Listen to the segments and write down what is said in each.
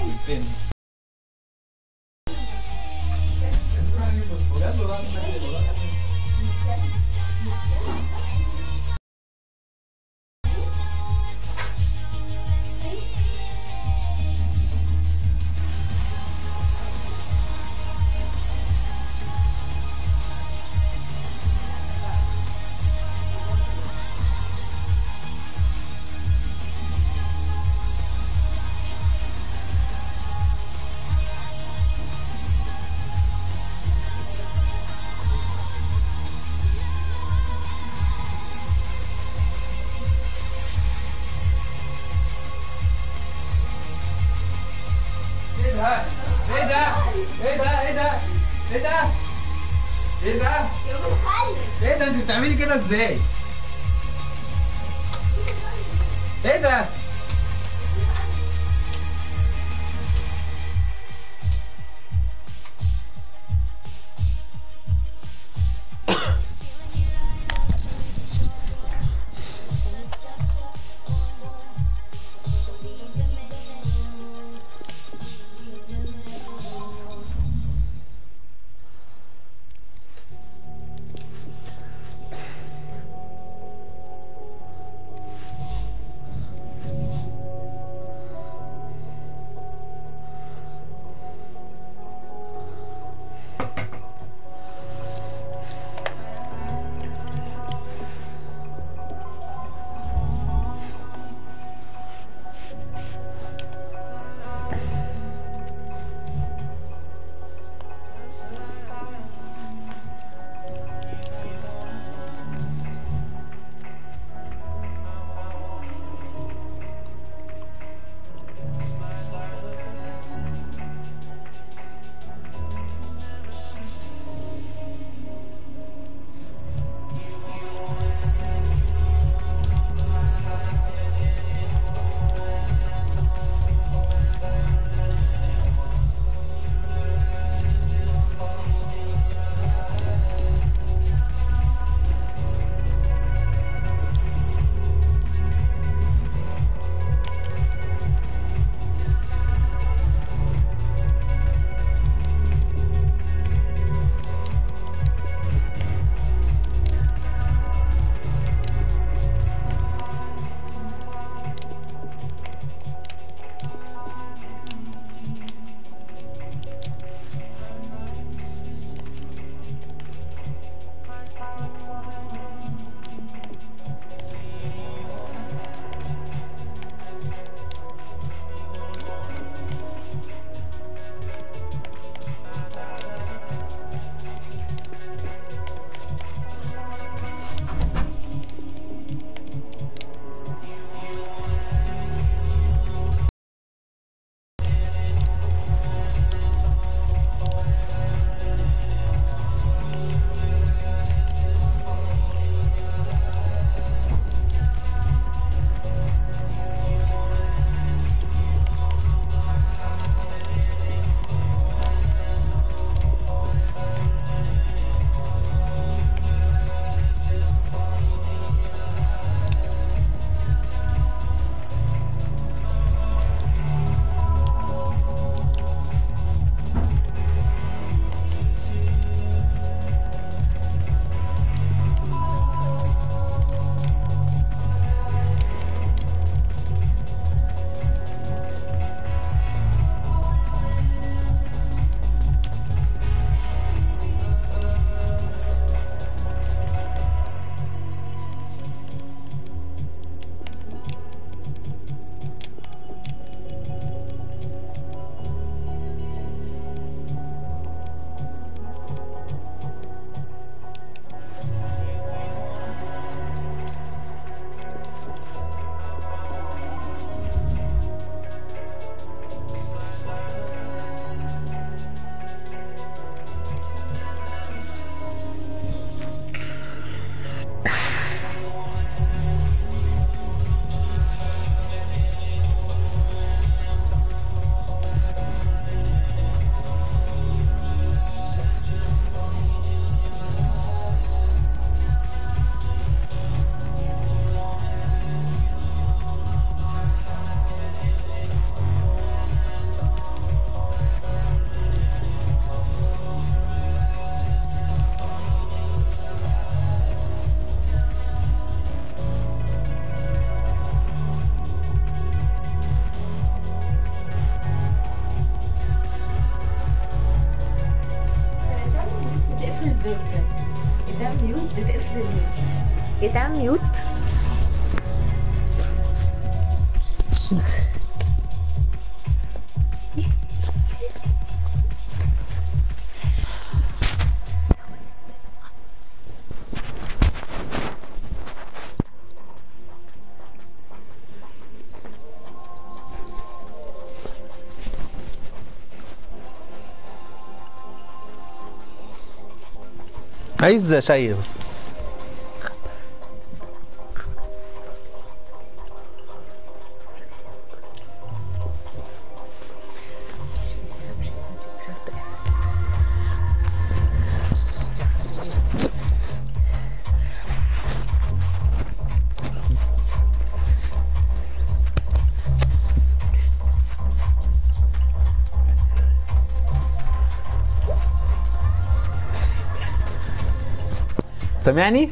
เป็น ايه ده؟ ايه ده؟ ايه ده؟ ايه ده؟ ايه ده؟ ايه ده؟ ايه ده انت بتعملي كده ازاي؟ ايه ده؟ ايه تعمل ميوت عايز شاي بس سامعني؟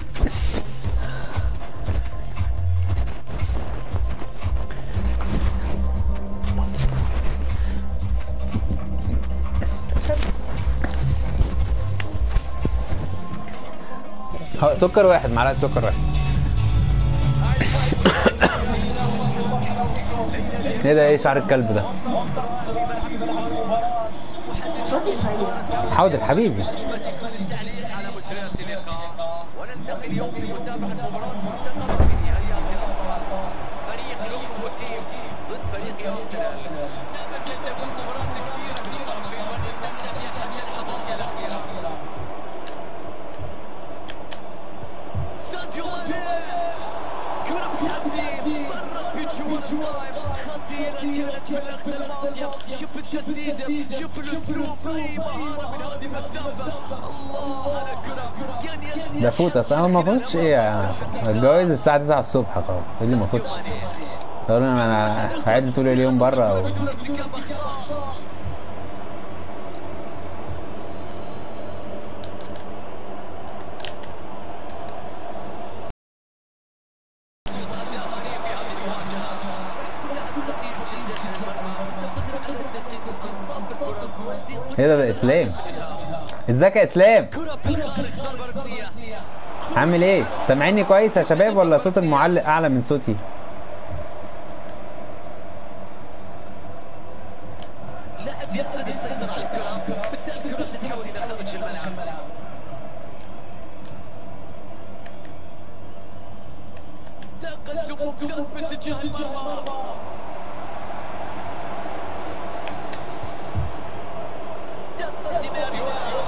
ها، سكر واحد معلقه سكر واحد ايه ده ايه شعر الكلب ده صوتي شويه حاضر حبيبي على مجريات اللقاء ونلتقي اليوم لمتابعة مباراة مرتقبة في نهائيات الأبطال فريق لوكوموتيف ضد فريق أرسنال نأمل أن تكون مباراة كبيرة من الطرفين ونستمتع بها حتى اللحظات الأخيرة ساديو ماني كرة بتعدي مرت بجوار الطائف خطيرة كانت في اللقطة الماضية شوف التسديدة شوف الأسلوب أي مهارة من هذه المسافة الله على كرة كان يسدد ده فوت اصل انا ما فوتش ايه يعني الجواز الساعه 9 الصبح خلاص ايه اللي ما فوتش قالوا لي انا قاعد طول اليوم بره و... بدون ارتكاب أخطاء ايه ده ده اسلام ازيك يا اسلام كرة في الخارج ضربة ركنية عامل ايه سامعيني كويس يا شباب ولا صوت المعلق اعلى من صوتي لاعب يفقد السيطرة على الكرة بالتالي الكرة تتحول إلى خارج الملعب تقدم ممتاز باتجاه المرمى تصدي ماريو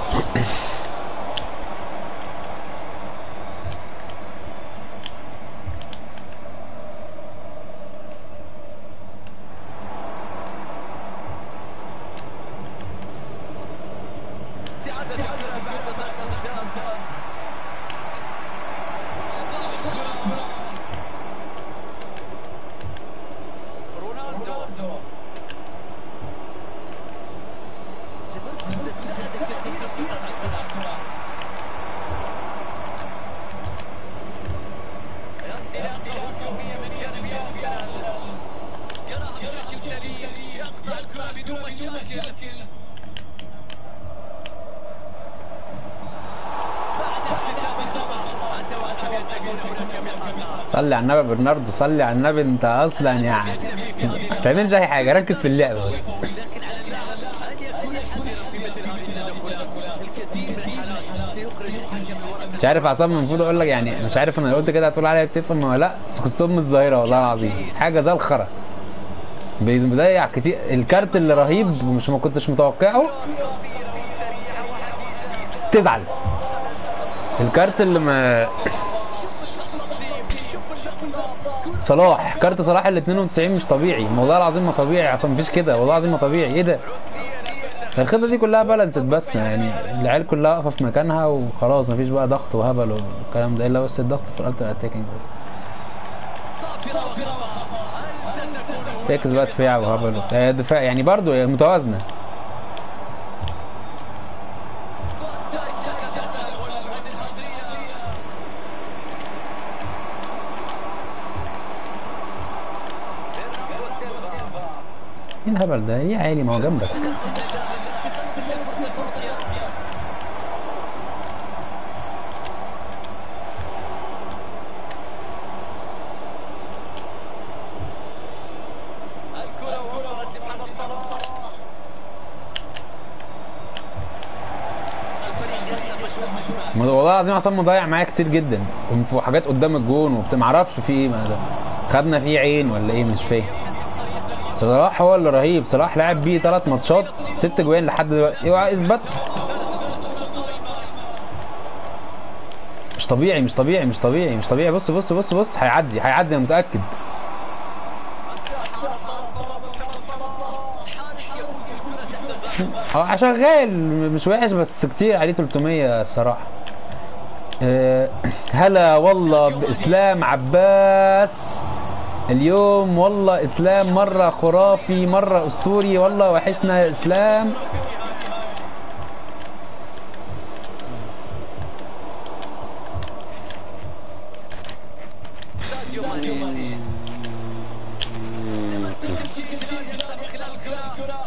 استعادة الكرة بعد ضغط ممتاز رونالدو تمركز ساعد كثيرا في قطع الكرة انطلاقة هجومية من جانب أرسنال قراها بشكل سليم يقطع الكرة بدون مشاكل بعد احتساب الخطأ أنت واقع بأن تكون هناك بطاقة صلي على النبي يا برناردو صلي على النبي انت اصلا يعني ما تعملش اي حاجه ركز في اللعب بس لكن على اللاعب أن يكون حذرا في مثل هذه التدخلات الكثير من الحالات سيخرج الحكم الورقة مش عارف عصام المفروض اقول لك يعني مش عارف انا لو قلت كده هتقول عليا بتفهم ولا لا بس كنت صم الظاهره والله العظيم حاجه زي الخرا بيضيع كتير الكارت اللي رهيب ومش ما كنتش متوقعه قصيرة وسريعة وحديثة تزعل الكارت اللي ما شوف التصدي شوف اللقطة كل صلاح كارت صلاح ال 92 مش طبيعي والله العظيم ما طبيعي اصلا مفيش كده والله العظيم ما طبيعي ايه ده الخطه دي كلها بالانسد بس يعني العيال كلها واقفه في مكانها وخلاص مفيش بقى ضغط وهبل والكلام ده الا بس الضغط في الالتر اتاكينج بس صافرة وخطأ هل ستكون تركز بقى دفاع وهبل وبتاع. دفاع يعني برضو متوازنه تارك يتدخل والبعد الحظية برناردو سيلفا ايه الهبل ده ايه عالي ما هو جنبك ما- والله العظيم عصام مضيع معايا كتير جدا وحاجات قدام الجون وبتاع معرفش في ايه ما ده خدنا فيه عين ولا ايه مش فاهم صلاح هو اللي رهيب صلاح لعب بيه ثلاث ماتشات ست جوان لحد دلوقتي اوعى اثبت مش طبيعي مش طبيعي مش طبيعي مش طبيعي بص بص بص بص هيعدي هيعدي انا متاكد هو شغال مش وحش بس كتير عليه 300 الصراحه أه، هلا والله باسلام عباس اليوم والله اسلام مره خرافي مره اسطوري والله وحشنا يا اسلام ساديو ماني تمركز جيد الان يقطع من خلال الكرة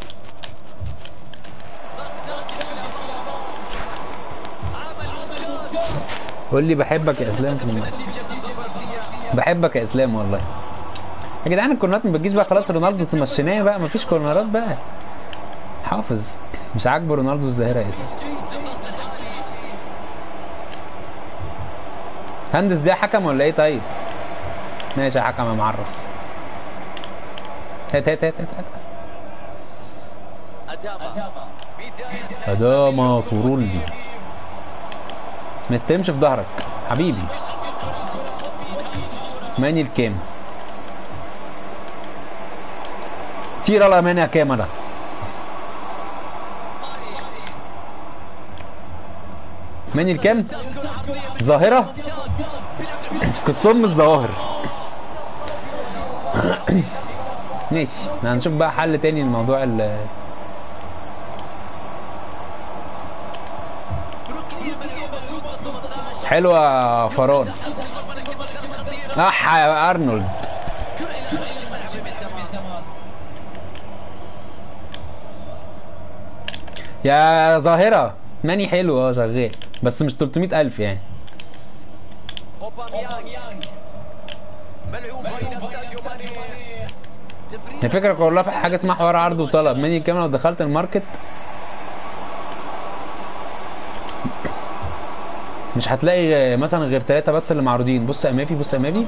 عمل ممتاز قول لي بحبك يا اسلام في الملعب. نتيجة من الضربة الركنية بحبك يا اسلام والله يا جدعان الكورنرات ما بتجيش بقى خلاص رونالدو تمشيناه بقى مفيش كورنرات بقى حافظ مش عاجبه رونالدو الظاهره يا اسم جيد الضغط العالي هندس ده حكم ولا ايه طيب ماشي يا حكم يا معرس هات هات هات هات هات أداما بداية اداما تورولي ما يستلمش في ظهرك حبيبي ماني الكام تيرا لا ماني كاميرا ماني الكام ظاهرة قسم الظواهر ماشي هنشوف بقى حل تاني لموضوع ال ركنية ملعوبة كوفة 18 حلوة يا فران حارس المرمى لكن ما كانت خطيرة اح يا ارنولد كرة إلى خارج الملعب من تماس يا ظاهرة ماني حلو اه شغال بس مش 300 ألف يعني أوباميانج ملعوب بين ساديو ماني تبرير الفكرة كلها في حاجة اسمها حوار عرض وطلب ماني كمان لو دخلت الماركت مش هتلاقي مثلا غير ثلاثة بس اللي معروضين بص يا امافي بص يا امافي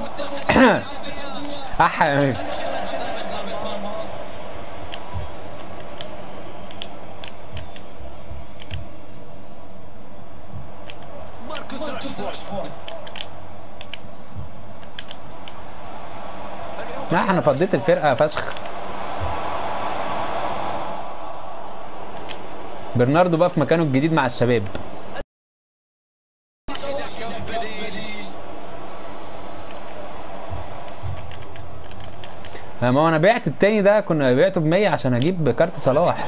اح يا امافي ماركوس راشفورد لا انا فضيت الفرقة فشخ برناردو بقى في مكانه الجديد مع الشباب ما هو انا بعت التاني ده كنا بعته ب 100 عشان اجيب كارت صلاح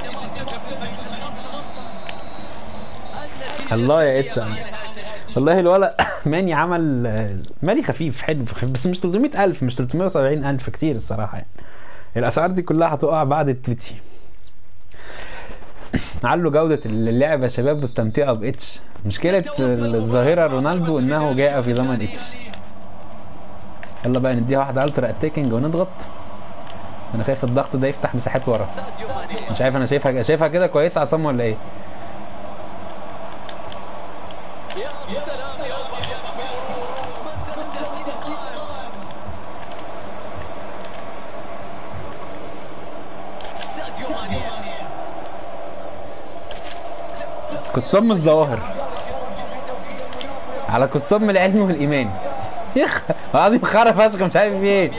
الله يا اتش والله الولد ماني عمل ماني خفيف حلو خفيف بس مش 300 ألف مش 370 ألف كتير الصراحة يعني الأسعار دي كلها هتقع بعد التويتي علوا جودة اللعب يا شباب واستمتعوا بإتش مشكلة الظاهرة رونالدو إنه جاء في زمن إتش يلا بقى نديها واحدة الترا اتاكينج ونضغط انا خايف الضغط ده يفتح مساحات ورا ساديو ماني مش عارف انا شايفها شايفها كده كويسه عصام ولا ايه يا سلام يا أوباميانج ما زال التهديد قائم ساديو ماني كسام الظواهر على كسام العلم والايمان يخ عظيم خرا فشخ مش عارف في ايه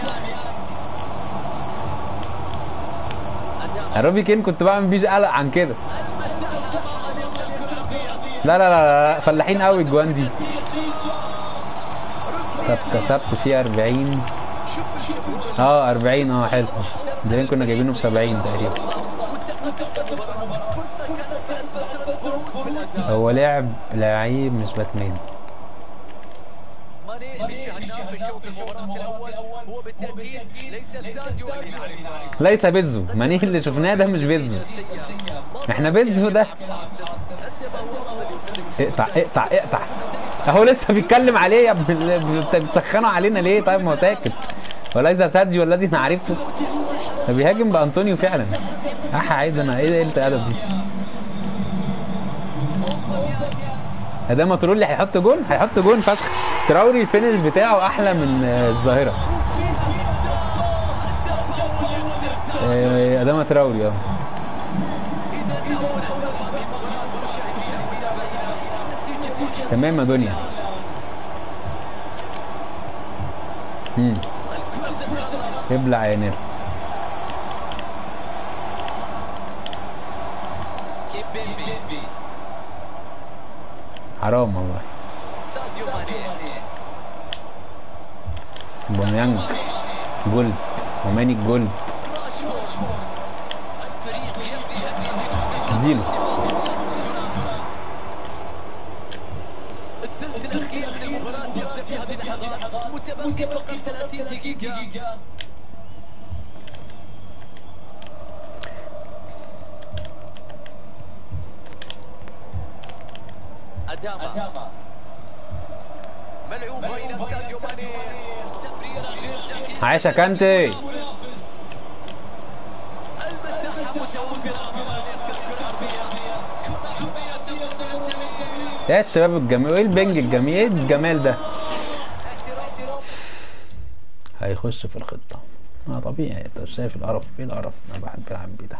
أداما الروبي كين كنت بعمل بيج قلق عن كده المساحة أمام أن يرسل كرة عرضية لا لا لا, لا فلاحين قوي الجوان دي طب ركنية كسبت فيه 40 شوف الجمهور اه 40 اه حلو زي كنا جايبينه ب 70 تقريبا والتقدم في المباراة فرصة كانت بعد فترة برود في الأداء هو لعب لعيب مش باتمان ماني اللي شاهدناه في شوط المباراة الأول هو بالتأكيد ليس ساديو اللي نعرفه ليس بيزو ماني اللي شفناه ده مش بيزو احنا بيزو ده اقطع اقطع اقطع اهو لسه بيتكلم عليه يا ابن ال- بت- بتسخنوا علينا ليه طيب ما هو ساكت وليس ساديو الذي نعرفه ده بيهاجم بانطونيو فعلا اح عايز انا ايه ده قله الادب دي ادام ترولي هيحط جون هيحط جون فشخ تراوري الفينش بتاعه احلى من آه، الظاهره آه، ادام تراوري اه اذا اول اهداف هذه المباراه مشاهدينا ومتابعينا نتيجه واحده تمام يا دنيا امم الكره تتخلص ابلع يا نير كيبيبي حرام والله ساديو ماني بوميانج جولد وماني جولد راشفورد الفريق يبني هدف زيرو الثلث الاخير من المباراه يبدا في هذه اللحظات متبقي فقط 30 دقيقه أداما ملعوبة إلى ساديو ماني تمريرة غير دقيقة عايشة كانتي المساحة متوفرة أمام اليسار كرة عرضية كرة عرضية تمر من الجميع يا الشباب الجميل ايه البنج الجميل ايه الجمال ده احترام هيخش في الخطة اه طبيعي انت مش شايف القرف ايه القرف انا بحب العب بيه ده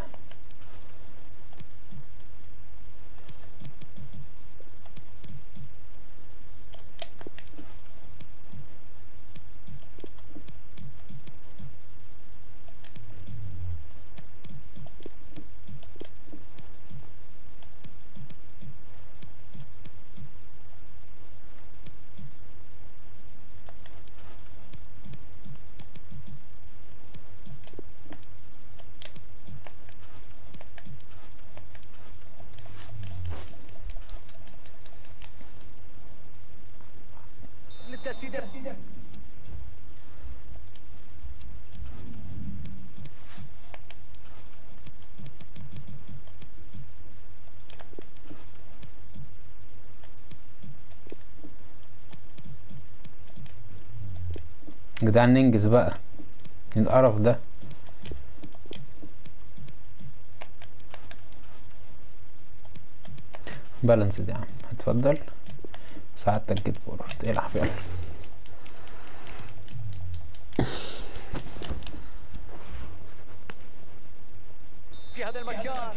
للتسديد يا جدعان ننجز بقى إيه القرف ده بالانس دي يا عم اتفضل سعادتك جيت فورورد العب يلا في هذا المكان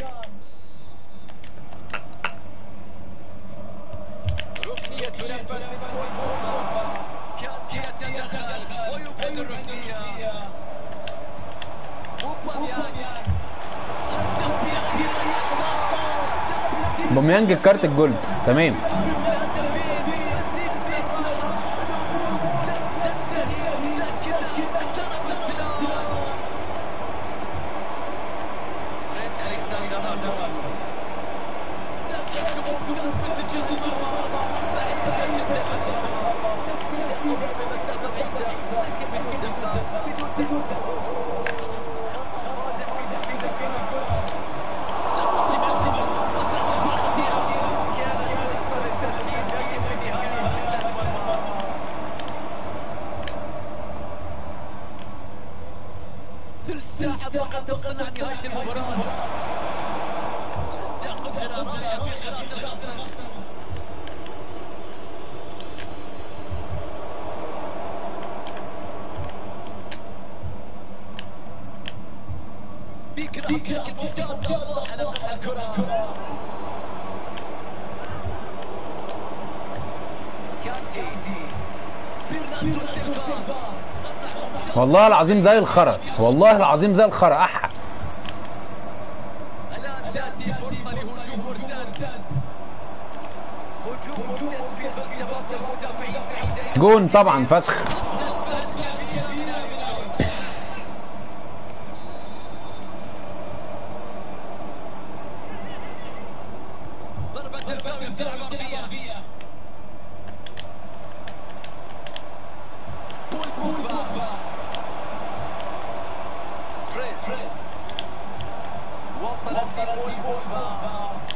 ركنية تنفذ من بول بوجبا كانتي يتدخل ويبعد الركنية اوباميانج التمرير إلى اليسار التمرير بوميانج الكارت الجولد تمام الهدفين مزيد من الراحة الأمور لم تنتهي لكنها اقتربت الآن ترينت ألكسندر أرنولد تقدم الكاس باتجاه المرمى بعيدة جدا تسديدة أمام مسافة بعيدة لكن بدون دقة بدون دقة خطأ فادح في تنفيذ الكرة تصدي من الخبرة وصلت في الخطيرة كانت فرصة للتسجيل لكن في النهاية ركلة مرمى ثلث ساعة فقط تفصل عن نهاية المباراة أنت قدرة رائعة في قراءة الخصم بيقرأ بشكل ممتاز الله على قطع الكرة كانتي برناردو سيلفا قطع ممتاز والله العظيم زي الخرا والله العظيم زي الخرا احا الآن تأتي فرصة لهجوم مرتد هجوم مرتد في ظل تباطؤ المدافعين بعيدين جون طبعا فشخ تدفع كبيرة من الأمام. ضربة الزاوية بتلعب أرضية بول بوجبا فريد وصلت لبول بوجبا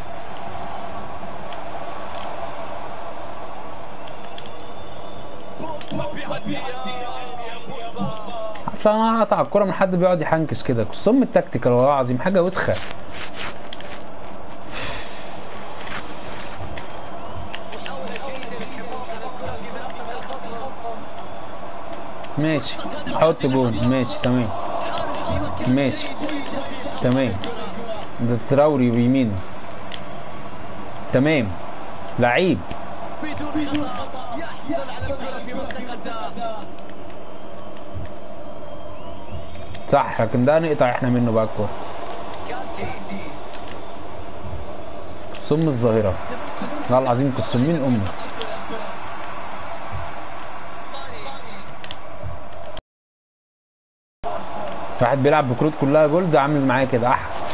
بوجبا بيعديها يا بوجبا عشان انا اقطع الكرة من حد بيقعد يحنكس كده صم التكتيكال والله العظيم حاجة وسخة محاولة ماشي حط جون ماشي تمام ماشي تمام ده تراوري بيمينه تمام لعيب بدون خطأ يحصل على الكرة في منطقته صح لكن ده نقطع احنا منه بقى الكورة كانتي سم الظاهرة والله العظيم كنت من امك واحد بيلعب بكروت كلها جولد ده عامل معايا كده احسن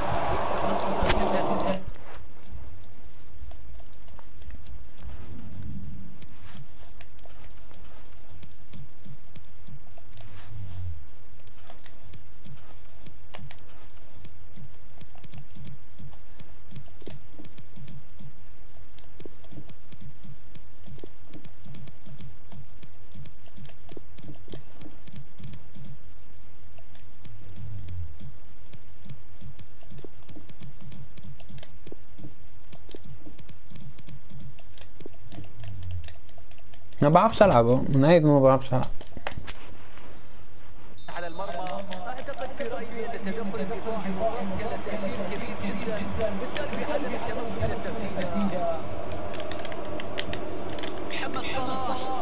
ما بعرفش العب اهو من نهاية ما بعرفش العب على المرمى اعتقد في رايي ان التدخل الدفاعي ممكن له تاثير كبير جدا بالتالي في عدم التمكن من التسديده محمد صلاح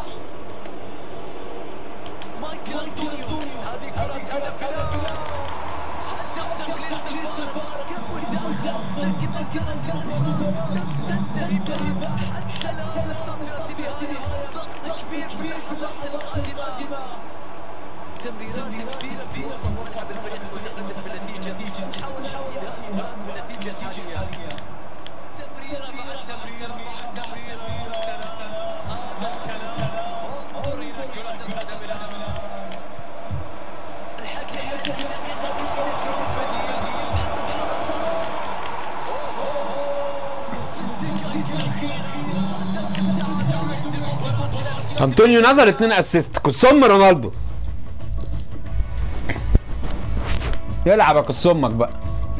مايكل انطونيو هذه كرة هدف حتى تقليص الفارق كم متاخر لكن ما زالت المباراة لم تنتهي بعد حتى الان الصافرة النهاية ضغط كبير في اللحظات القادمة تمريرات كثيرة في وسط ملعب الفريق المتقدم في النتيجة محاولة إنهاء المباراة بالنتيجة الحالية تمريرة بعد تمريرة بعد تمريرة يا سلام هذا الكلام انظر إلى كرة القدم الآن الحكم يحكم دقيقة ويمين كرة بديل محمد صلاح أوه في الدقائق الأخيرة أعتقد تعال عند المباراة انطونيو نزل اتنين اسيست كسم رونالدو يلعب يا كسمك بقى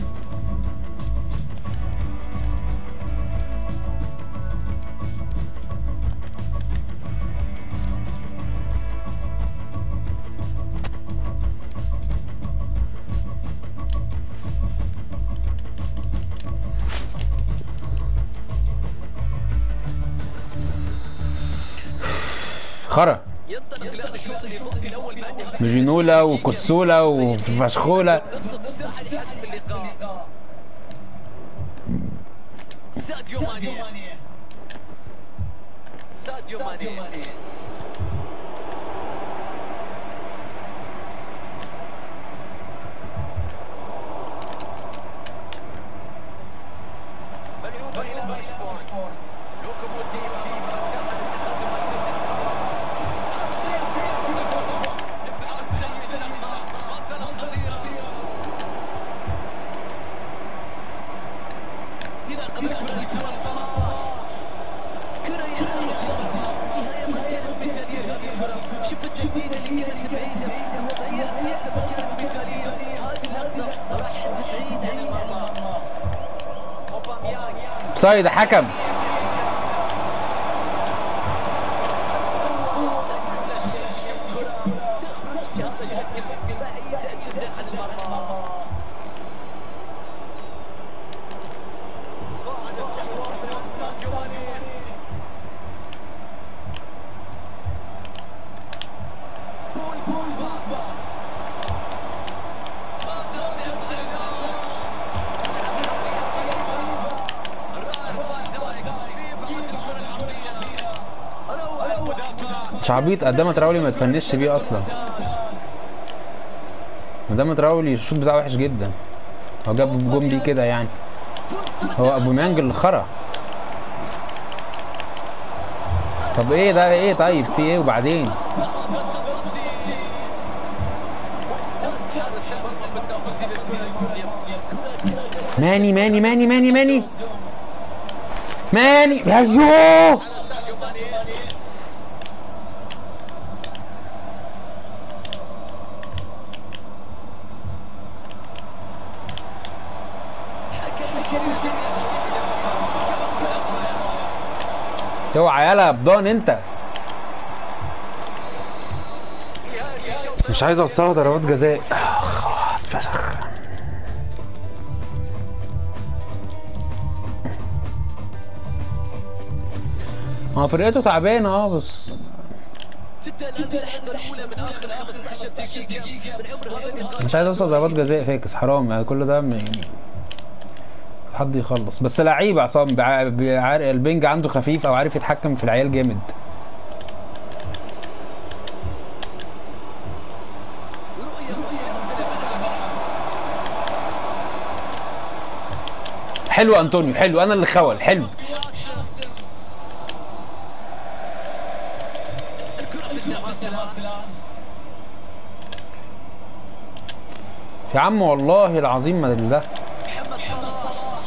خرا ينطلق الان الشوط الاضافي الاول بعد نهاية مجنولا وكسولا وفشخولا نصف الساعة لحسم اللقاء ساديو ماني ساديو ماني ملعوبة إلى راشفورد لوكوموتيف مساحة للتقدم أخطية في وسط الجول. إبعاد سيء للأخطاء ما زالت خطيرة تناقب الكرة لكمال صلاح كرة يخرج المرمى نهاية ما كانت مثالية لهذه الكرة شوف التسديدة اللي كانت بعيدة الوضعية أساسا ما كانت مثالية هذه اللقطة راحت بعيد عن المرمى أوباميانغ سايد حكم وصلت ولا شيء شوف كرة تخرج بهذا الشكل بعيدة جدا عن المرمى ضاع الاستحواذ من عند ساديو ماني بول بول با ماذا سيفعل الآن؟ رايح فان دايك في بعد الكرة العرضية روعة المدافع شعبيط قدام تراولي ما تفنش بيه اصلا قدام تراولي الشوط بتاعه وحش جدا هو جاب جون بيه كده يعني هو ابو مانج اللي خرا طب ايه ده ايه طيب في ايه وبعدين ماني ماني ماني ماني ماني ماني يا جو حكم الشريف اوعى يالا يا بدون انت مش عايز اوصلها ضربات جزاء آه، فشخ هو فرقته تعبانه اه بس تبدا الان اللحظه الاولى من اخر 15 دقيقه من عمر هذا اللقاء مش عايز اوصل ضربات جزاء فاكس حرام يعني كل ده م- يعني حد يخلص بس لعيب عصام بع- بيعار- البنج عنده خفيف او عارف يتحكم في العيال جامد رؤيه ممتازه للملعب حلو انطونيو حلو انا اللي خول حلو الكره في التماس الان يا عم والله العظيم ما ده محمد صلاح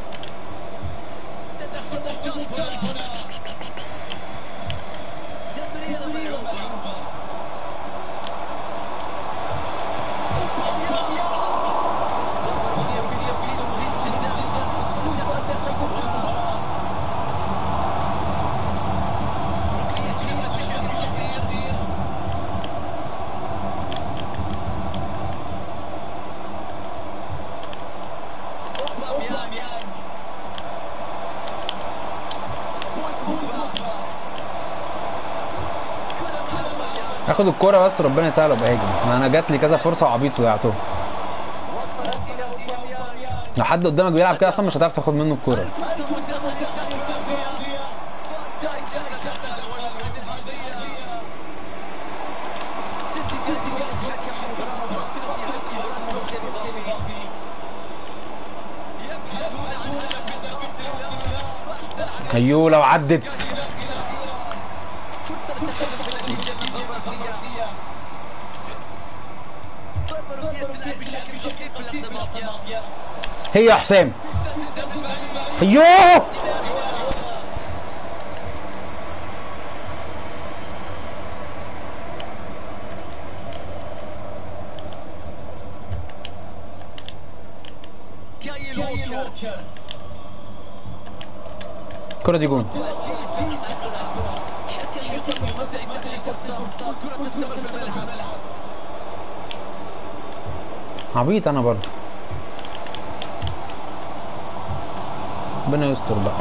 تدخل ممتاز هنا تمريره ملعوبه ضربه ركنيه في تمرير مهم جدا توصل تقدم المباراه ركنيه تلعب بشكل قصير اوباميانج بول بوجبا كره مع اوباميانج اخد الكوره بس ربنا يسهل وابقى هاجم ما انا جات لي كذا فرصه وعبيط وضيعتهم وصلت الى اوباميانج لو حد قدامك بيلعب كده اصلا مش هتعرف تاخد منه الكوره فرصه منتظره التغذيه ونتائج تتدخل والوعد الارضيه ست دقائق وقت حكم المباراه فقط نهايه المباراه بوقت اضافي يبحثون عن هدف من قتل بحثا عن ايوه لو عدت فرصة للتقدم في النتيجة من ضربة ركنية ضربة ركنية تلعب بشكل بسيط في اللحظة الماضية هي يا حسام ايوه كايل ووكر الكوره دي جون وجيد في قطع الكرة حكم يطلب من مبدأ تأتي فرصة والكرة تستمر في الملعب عبيط انا برضه ربنا يستر بقى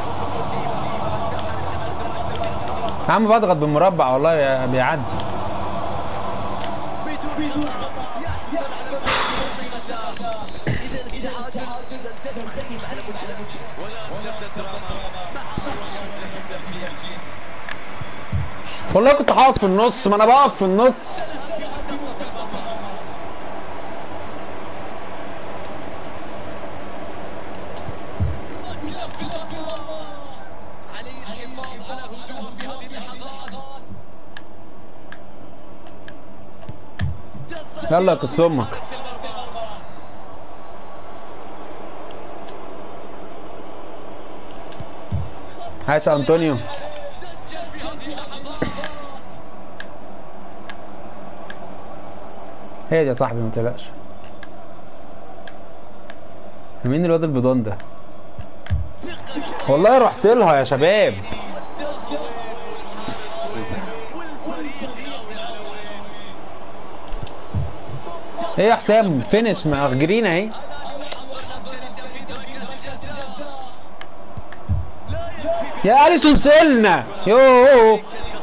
يا عم بضغط بالمربع والله يا- بيعدي بدون خطأ يحصل على المنطقة إذا التعادل لازال مخيم على وجهه والآن تبدأ الدراما مع رؤية الترجيح والله كنت هقف في النص ما انا بقف في النص عليه الحفاظ على هدوءه في هذه اللحظات يلا يا كس امك عايش يا انطونيو سجل في هذه اللحظات هي دي يا صاحبي ما تقلقش مين الواد البيضان ده والله رحت لها يا شباب والفريق ناوي على وين ايه يا حسام فينش مأخجرين اهي يحضر نفسه لتنفيذ ركلة الجزاء يا اليسون سيلنا يوه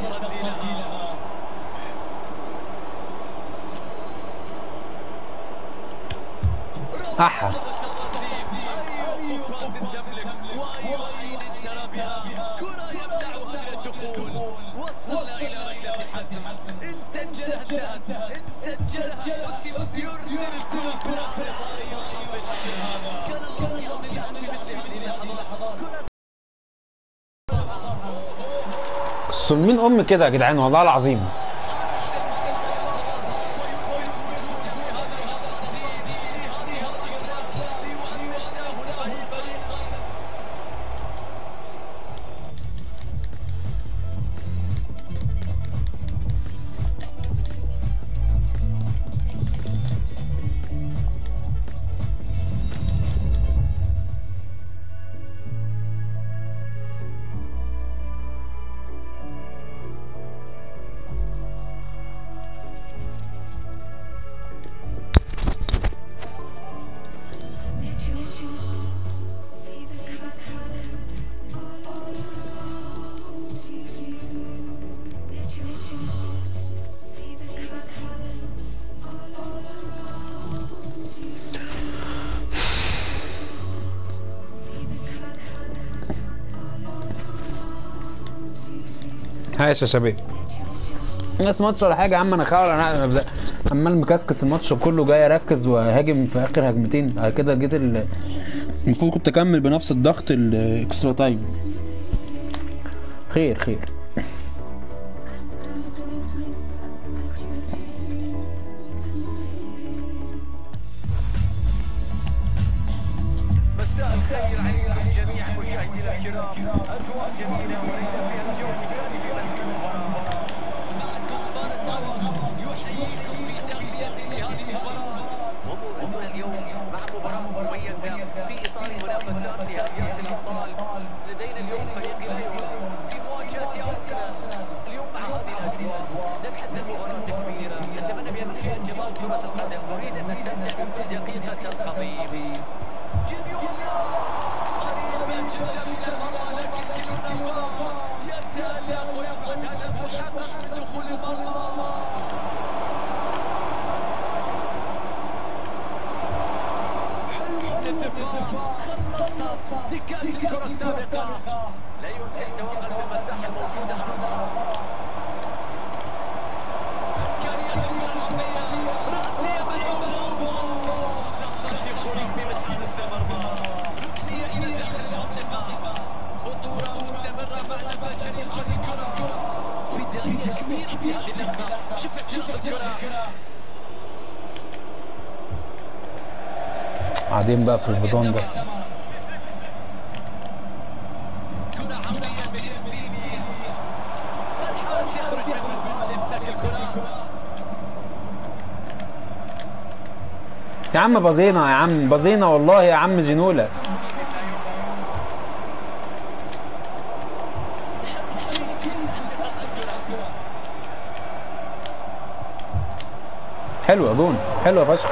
احا أي قفاز تملك وأي عين ترى بها كرة يمنعها من الدخول وصلنا إلى ركلة الحسم إن سجلها انتهت إن سجلها حسم يرسل الكرة في العارضة يخبط كان الله في عون اللاعب في مثل هذه اللحظات كرة بس مين ام كده يا جدعان والله العظيم عايش يا شباب ناس ماتش ولا حاجه يا عم انا خاول انا أنا عمال مكسكس الماتش كله جاي اركز وهاجم في اخر هجمتين بعد كده جيت ال- المفروض كنت اكمل بنفس الضغط الاكسترا تايم خير خير مساء الخير عليكم جميع مشاهدينا الكرام اجواء جميله وليله فيها الجو مثالي في ملك المباراه معكم فارس عوض يحييكم في تغطيه لهذه المباراه وموعدنا اليوم مع مباراه مميزه في اطار منافسات نهائيات الابطال لدينا اليوم فريق لا يهز في مواجهه ارسنال اليوم مع هذه الاجواء نبحث المباراه كبيره نتمنى بان نشيع جمال كره القدم نريد ان نستمتع بدقيقه القضيب جنيوريا قريبا جدا من المرمى لكن كيلو نفاس يتألق ويبعد هدف محقق من دخول المرمى حلو من الدفاع خلصها افتكاك الكرة السابقة لا ينسى التوغل في المساحة الموجودة أمامه إمكانية الكرة العرضية رأسية ملعوبة تصدي خرافي من حارس المرمى ركنية إلى داخل المنطقة خطورة مستمرة بعد فشل هذه الكرة فدائية كبيرة في هذه اللقطة شوف اعتراض الكرة قاعدين بقى في البطون ده كرة عرضية من ياسيني الحارس يخرج من المرمى ليمسك الكرة يا عم بازينا يا عم بازينا والله يا عم جنوله حلوه جون حلوه فشخ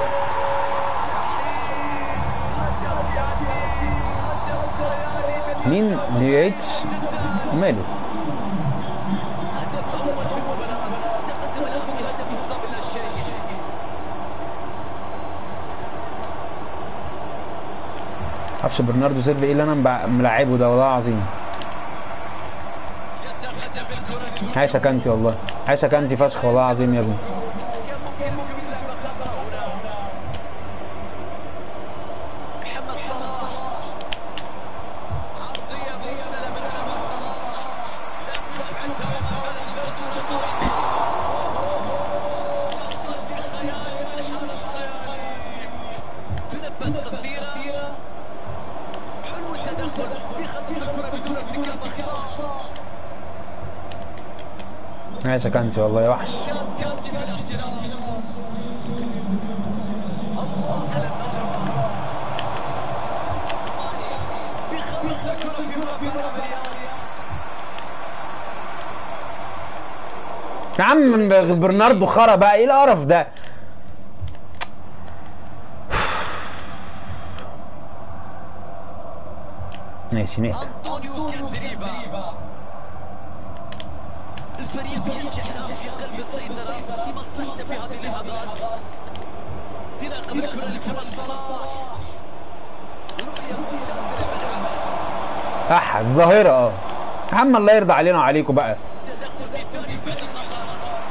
مين نيويتش ماله هدف أول في المباراة تقدم الآن بهدف مقابل لا شيء معرفش برناردو سيلفا ايه اللي انا مبع- ملعبه ده والله العظيم يتقدم بالكرة عايشه كانتي والله عايشه كانتي فشخ والله العظيم يا ابني كان ممكن نشوف لعبة خطأ هنا محمد صلاح عرضية مرسلة من محمد صلاح لم تبعدها وما زالت الخطورة قائمة تصدي خيالي من حارس خيالي تنبت قصيرة حلو التدخل بيخطف الكرة بدون ارتكاب أخطاء عايشه كانتي والله يا وحش كاس كانتي في الاحتراف الله على النظرة بيخلص الكرة في مربع العمليات يا عم برناردو خرا بقى ايه القرف ده ماشي نقطة أنطونيو كاندريفا الفريق ينجح الآن في قلب السيطرة لمصلحته في هذه اللحظات تراقب الكرة لمحمد صلاح رؤية ممتازة للملعب اح الظاهرة اه يا عم الله يرضى علينا وعليكم بقى تدخل مثالي بعد خطأ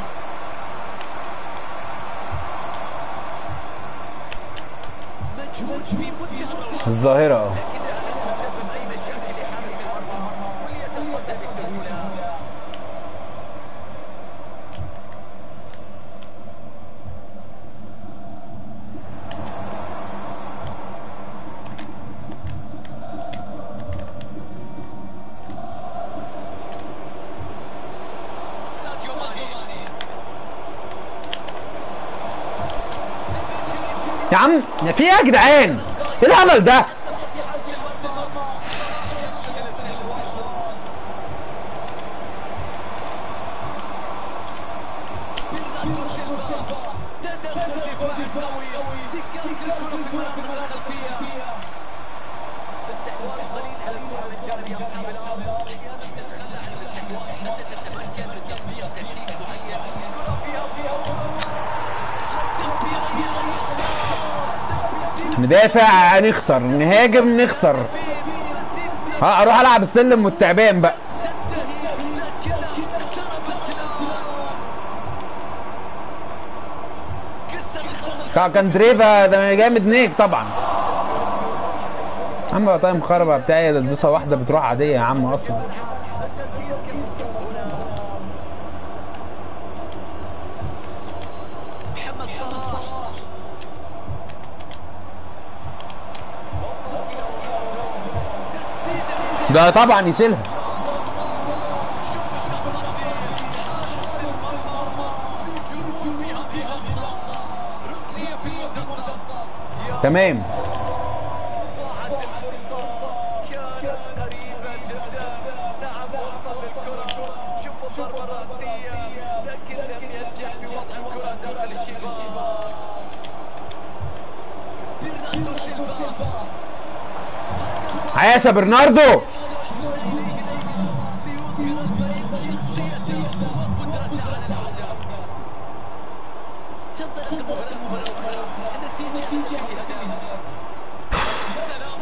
مجهود في منتهى الروعة الظاهرة اه لكنها لم تسبب أي مشاكل لحارس المرمى وليتصدى بسهولة ساديو ماني يا عم في ايه يا جدعان ايه الهبل ده تستطيع حارس المرمى يفقد الاستحواذ برناردو سيلفا تدخل دفاعي قوي افتكاك الكرة في المناطق الخلفية استحواذ قليل على الكرة من جانب أصحاب الأرض أحيانا تتخلى عن الاستحواذ حتى تتمكن من تطبيق تكتيك معين الكرة فيها فيها هدف بيريح اليسار هدف بيزيد ندافع نخسر نهاجم نخسر ها اروح العب السلم والتعبان بقى تنتهي لكنها اقتربت كا- كان دريفا ده جامد نيك طبعا يا عم بقى طيب مخربة بتاعي ده دوسة واحدة بتروح عادية يا عم أصلا محمد صلاح ده طبعا يسيلها ركنية في المنتصف تمام ضاعت الفرصة كانت قريبة جدا نعم وصل الكرة شوفوا الضربة الرأسية لكن لم ينجح في وضع الكرة داخل الشباك برناردو سيلفا عايش يا برناردو ليظهر الفريق شخصيته وقدرته على العودة تنطلق المباراة مرة أخرى النتيجة هدف لهدف سلام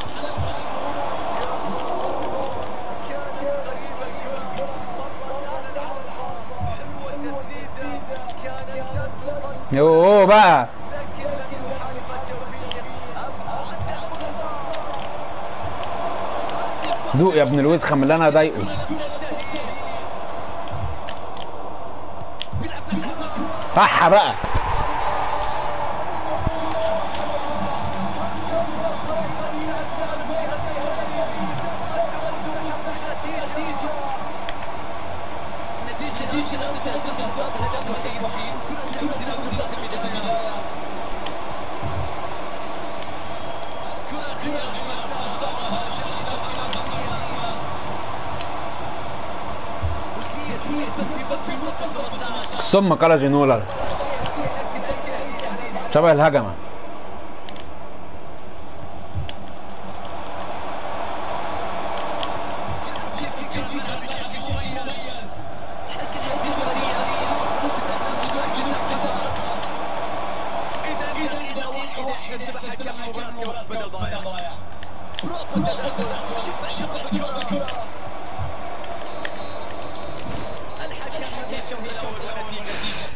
كانت قريبة الكرة مرت على العارضة حلوة التسديدة كانت لا تصد يوه بقى لكن لم يحالف التوفيق أبعد الفرصة دوق يا ابن الوسخة اللي انا ضايقه صح بقى النتيجة الآن كانت تتأثر بهدف وحيد كرة تعود إلى نقطة البداية كرة أخيرة في مساحة جميلة ركنية بك في بك في خط 18 ثم قال جنولا شبه الهجمة يفكر الملعب بشكل مميز حكم هذه الطريقة وصلت الأمام بدون احتساب خطأ إذا دقيقة واحدة احتسب حكم المباراة كوقت بدل ضايع برافو تدخل شوف احتفظ بالكرة الحكم ينهي الشوط الأول والنتيجة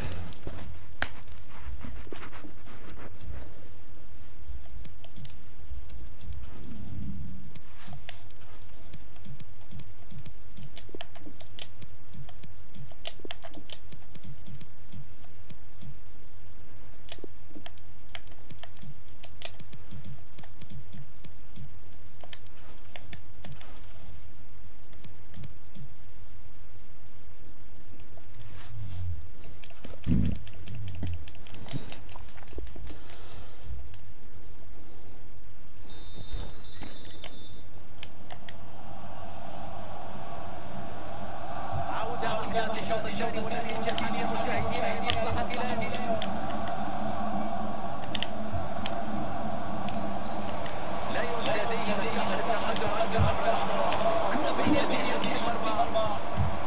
عودة من بداية الشوط الثاني والنتيجة حاليا مشاهدينا لمصلحة الأهلي لا يوجد لديه مساحة للتقدم أكثر عبر الأطراف كرة بين يدي حارس المرمى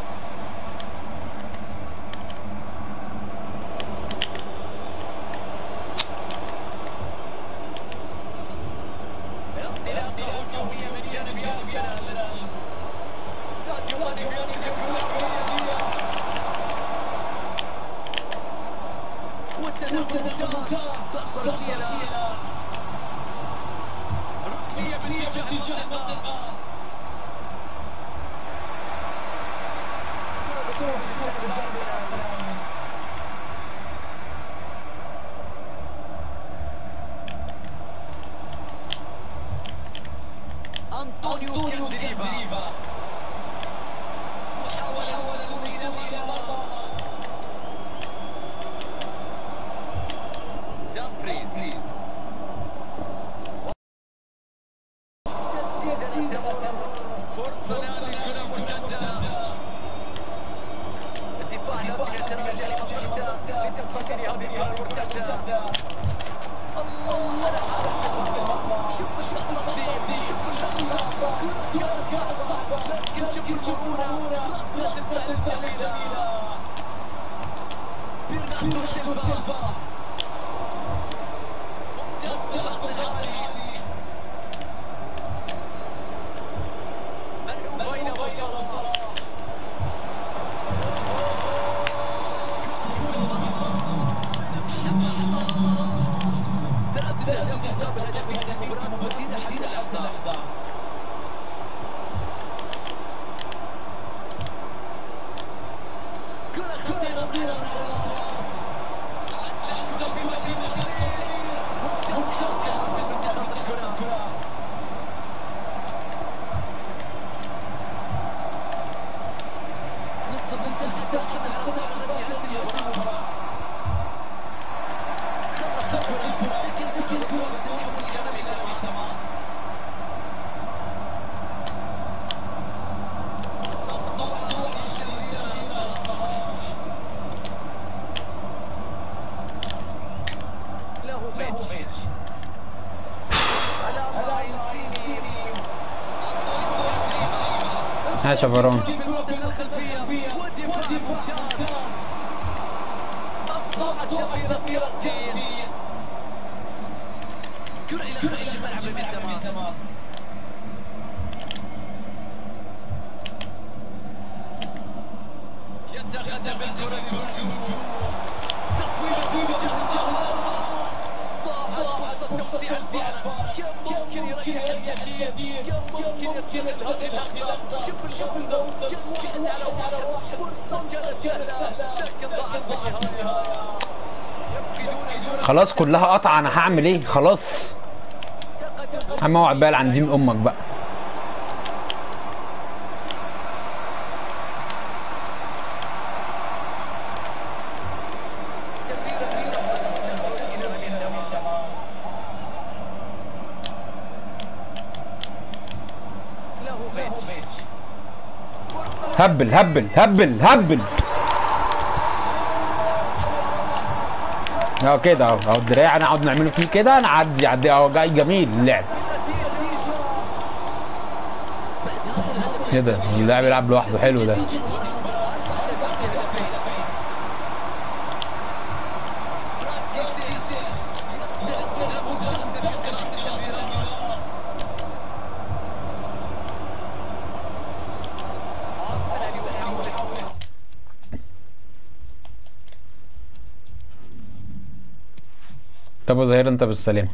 انطلاقة هجومية من جانب أرسنال ساديو ماني بيرسل الكرة والتدخل ممتاز ضربة ركنية الآن ركنية باتجاه المنطقة أنطونيو كاندريفا محاولة وصول إلى المرمى دامفريز تسديدة لا تمر فرصة الآن للكرة مرتدة الدفاع لازم يتراجع لمنطقته لتصدي لهذه الكرة المرتدة الله على حارس المرمى شوف التصدي شوف اللقطة كرة كانت صعبة لكن شوف المرونة ردة الفعل الجميلة برناردو سيلفا ممتاز في الضغط العالي ملعوب بين وصلاح كرة في الظهر من محمد صلاح ها شفران في المنطقة الخلفية ودفاع ممتاز مقطوعة تمريرة كراتين كرة إلى خارج ملعب التماس يتقدم الكرة الهجوم تصوير بسهل ضاعت فرصة توسيع الفعل كم ممكن يريح الكثير كم ممكن يستغل هذه اللحظة شوف الموقف كان واحد على واحد فرصة كانت سهلة لكن ضاعت في النهاية يفقدون الكرة خلاص كلها قطعه انا هعمل ايه خلاص تقدم اما اوعى بقى عن دين امك بقى تمريرة تصل تخرج إلى رمي التماس فلاهوفيتش فرصة هبل هبل هبل هبل اهو كده اهو اهو الدراع انا اقعد نعمله فيه كده انا اعدي اعدي اهو جاي جميل اللعب ايه ده اللاعب يلعب لوحده حلو ده طب ظهير انت بالسلامه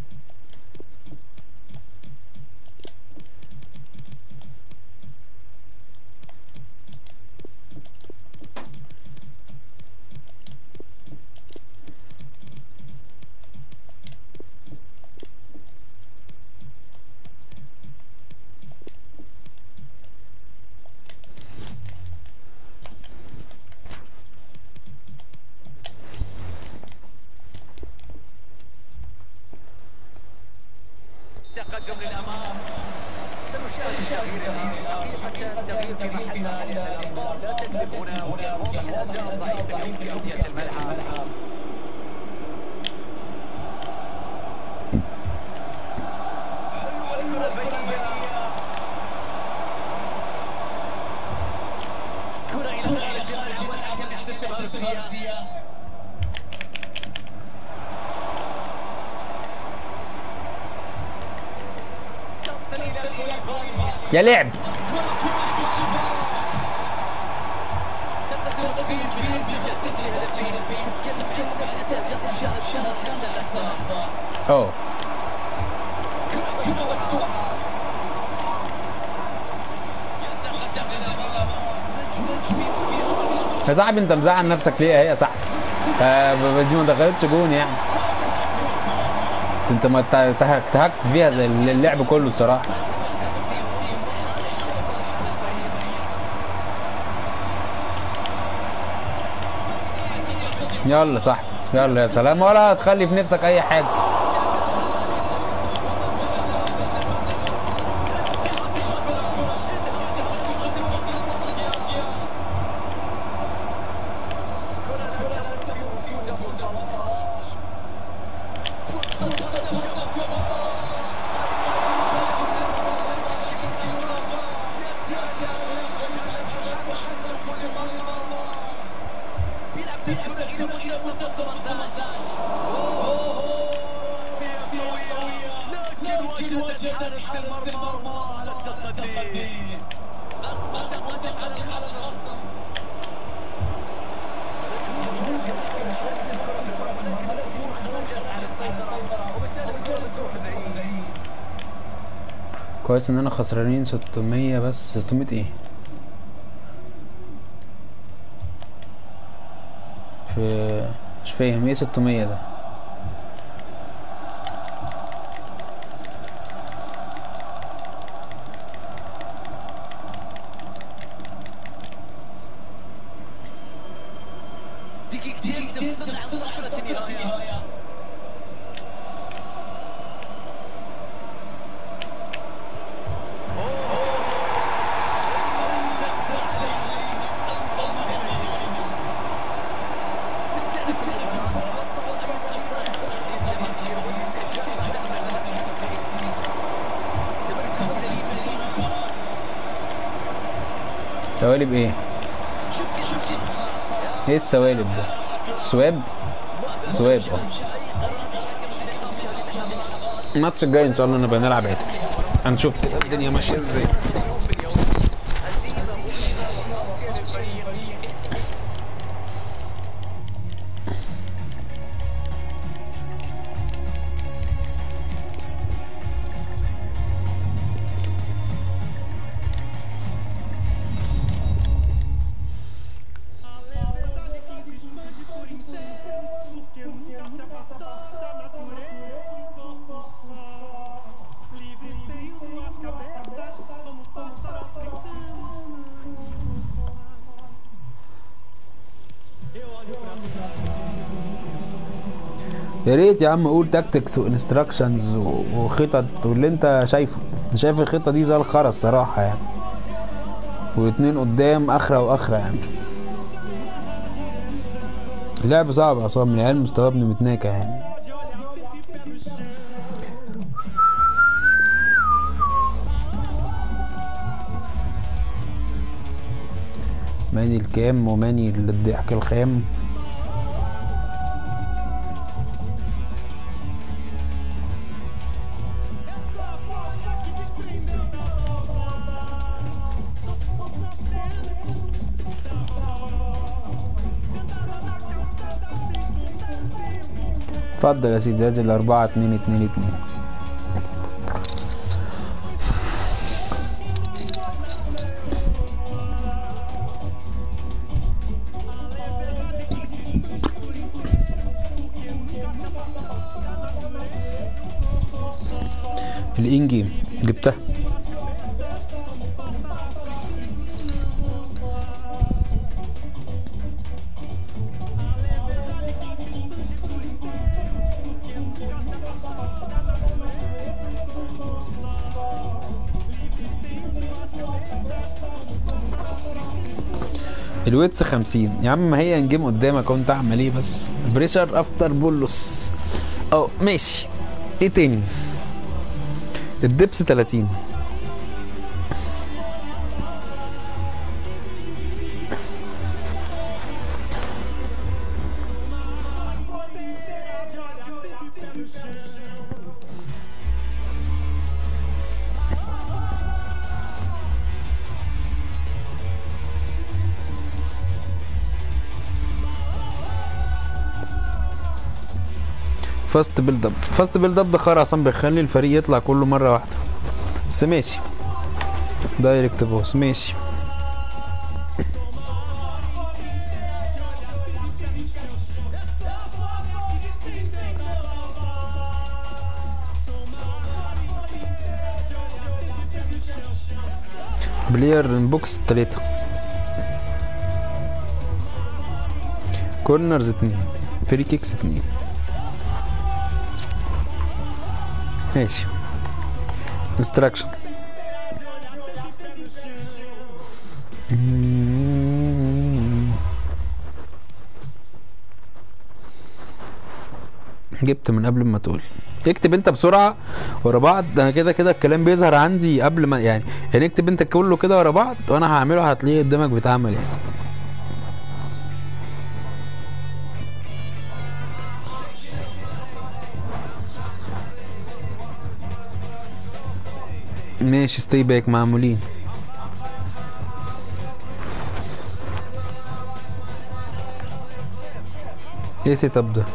تقدم للامام سنشاهد التغيير الان حقيقه تغيير في محله لان الارقام لا تكذب هنا وكان واضح الاداء الضعيف اليوم في ارضيه الملعب حلوه الكره البينيه كره الى خارج الملعب والحكم يحتسبها ركنيه تصل الى كوليبالي يا لعب تقدم كبير بخمسة لهدفين تتكلم عن سبعة أهداف شهر شهر حتى الأخطاء اه كرة مفتوحة يتقدم للأمام مجهود في مليون يا صاحبي انت مزعل نفسك ليه اهي يا صاحبي آه، ب- دي ما دخلتش جون يعني انت ما ت- تهك- تهكت فيها زي اللعب كله الصراحه يلا صح يلا يا سلام ولا تخلي في نفسك اي حاجه بيلعب بالكرة إلى منتصف 18 أوه رأسية قوية لكن وجدت حارس المرمى على التصدي ضغط متقدم على الخصم مجهود يمكن ركن الكرة في المرمى لكن الأمور خرجت عن السيطرة وبالتالي الكرة بتروح بعيد كويس اننا خسرانين 600 بس 600 ايه في مش فاهم ايه 600 ده دقيقتين تفصل عن صفرة النهاية استأنف الإمارات وصل أيضا صاحب الجماهير والاستعجال بعد أن بدأ في تمركز سليم للإمارات سوالب ايه ايه السوالب ده سواب سواب اه الماتش الجاي ان شاء الله نبقى نلعب عدل هنشوف كده الدنيا ماشيه ازاي A leveza de quem se expande por inteiro, porque nunca se afastou da natureza. Um corpo só, livre tem duas cabeças, como pássaro africano. Eu olho pra يا ريت يا عم قول تاكتكس وانستراكشنز وخطط واللي انت شايفه أنا شايف الخطه دي زي الخرا الصراحه يعني والاتنين قدام اخره واخره يعني لعب صعب اصلا من العيال مستواه ابن متناكه يعني de olhar o tempo e pé no chão. ماني الكام وماني الضحك الخام Essa folha que desprendeu da roda, só ficou pra cena da roda. Sentada na calçada sem contar tempo. اتفضل يا سيدي ادي الاربعة اتنين اتنين اتنين الانجي جبتها الويتس خمسين يا عم ما هي نجيم قدامك وانت اعمل ايه بس بريشر افتر بولوس اه ماشي ايه تاني الدبس 30 فاست بيلد اب فاست بيلد اب ده خرا اصلا بيخلي الفريق يطلع كله مره واحده بس ماشي دايركت بوس ماشي بلاير بوكس تلاتة كورنرز اتنين فري كيكس اتنين ماشي انستراكشن جبت من قبل ما تقول اكتب انت بسرعه ورا بعض انا كده كده الكلام بيظهر عندي قبل ما يعني يعني اكتب انت كله كده ورا بعض وانا هعمله هتلاقيه قدامك بيتعمل يعني ماشي ستي باك معمولين ايه سيت اب ده